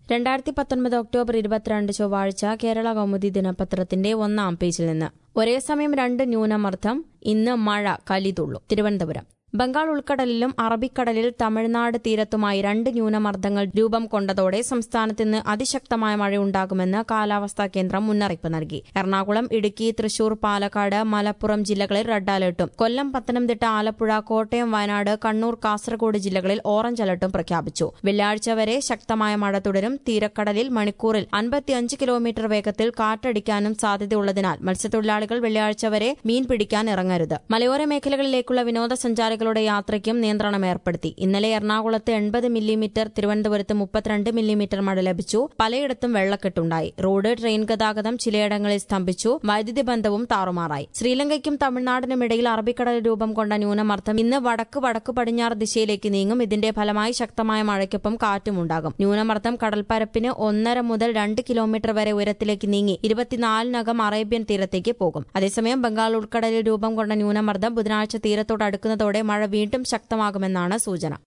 രണ്ടായിരത്തി പത്തൊൻപത് ഒക്ടോബർ ഇരുപത്തിരണ്ട് ചൊവ്വാഴ്ച കേരള കൗമുദി ദിനപത്രത്തിന്റെ ഒന്നാം പേജിൽ നിന്ന് ഒരേ സമയം രണ്ട് ന്യൂനമർദ്ദം ഇന്ന് മഴ കലിതുള്ളു തിരുവനന്തപുരം ബംഗാൾ ഉൾക്കടലിലും അറബിക്കടലിൽ തമിഴ്നാട് തീരത്തുമായി രണ്ട് ന്യൂനമർദ്ദങ്ങൾ രൂപം കൊണ്ടതോടെ സംസ്ഥാനത്ത് ഇന്ന് അതിശക്തമായ മഴയുണ്ടാകുമെന്ന് കാലാവസ്ഥാ കേന്ദ്രം മുന്നറിയിപ്പ് നൽകി എറണാകുളം ഇടുക്കി തൃശൂർ പാലക്കാട് മലപ്പുറം ജില്ലകളിൽ റെഡ് അലർട്ടും കൊല്ലം പത്തനംതിട്ട ആലപ്പുഴ കോട്ടയം വയനാട് കണ്ണൂർ കാസർഗോഡ് ജില്ലകളിൽ ഓറഞ്ച് അലർട്ടും പ്രഖ്യാപിച്ചു വെള്ളിയാഴ്ച വരെ ശക്തമായ മഴ തുടരും തീരക്കടലിൽ മണിക്കൂറിൽ അൻപത്തിയഞ്ച് കിലോമീറ്റർ വേഗത്തിൽ കാറ്റടിക്കാനും സാധ്യതയുള്ളതിനാൽ മത്സ്യത്തൊഴിലാളികൾ വെള്ളിയാഴ്ച വരെ മീൻ പിടിക്കാൻ ഇറങ്ങരുത് മലയോര മേഖലകളിലേക്കുള്ള വിനോദസഞ്ചാരികളുടെ യാത്രയ്ക്കും നിയന്ത്രണം ഏർപ്പെടുത്തി ഇന്നലെ എറണാകുളത്ത് എൺപത് മില്ലിമീറ്റർ തിരുവനന്തപുരത്ത് മുപ്പത്തിരണ്ട് മില്ലിമീറ്റർ മഴ ലഭിച്ചു പലയിടത്തും വെള്ളക്കെട്ടുണ്ടായി റോഡ് ട്രെയിൻ ഗതാഗതം ചിലയിടങ്ങളിൽ സ്തംഭിച്ചു വൈദ്യുതി ബന്ധവും താറുമാറായി ശ്രീലങ്കയ്ക്കും തമിഴ്നാടിനും ഇടയിൽ അറബിക്കടൽ രൂപം കൊണ്ട ന്യൂനമർദ്ദം ഇന്ന് വടക്ക് വടക്ക് പടിഞ്ഞാറ് ദിശയിലേക്ക് നീങ്ങും ഇതിന്റെ ഫലമായി ശക്തമായ മഴയ്ക്കൊപ്പം കാറ്റുമുണ്ടാകും ന്യൂനമർദ്ദം കടൽപ്പരപ്പിന് ഒന്നര മുതൽ രണ്ട് കിലോമീറ്റർ വരെ ഉയരത്തിലേക്ക് നീങ്ങി ഇരുപത്തിനാലിനകം അറേബ്യൻ തീരത്തേക്ക് പോകും അതേസമയം ബംഗാൾ ഉൾക്കടലിൽ രൂപം കൊണ്ട ന്യൂനമർദ്ദം ബുധനാഴ്ച തീരത്തോട് അടുക്കുന്നതോടെ മഴ വീണ്ടും ശക്തമാകുമെന്നാണ് സൂചന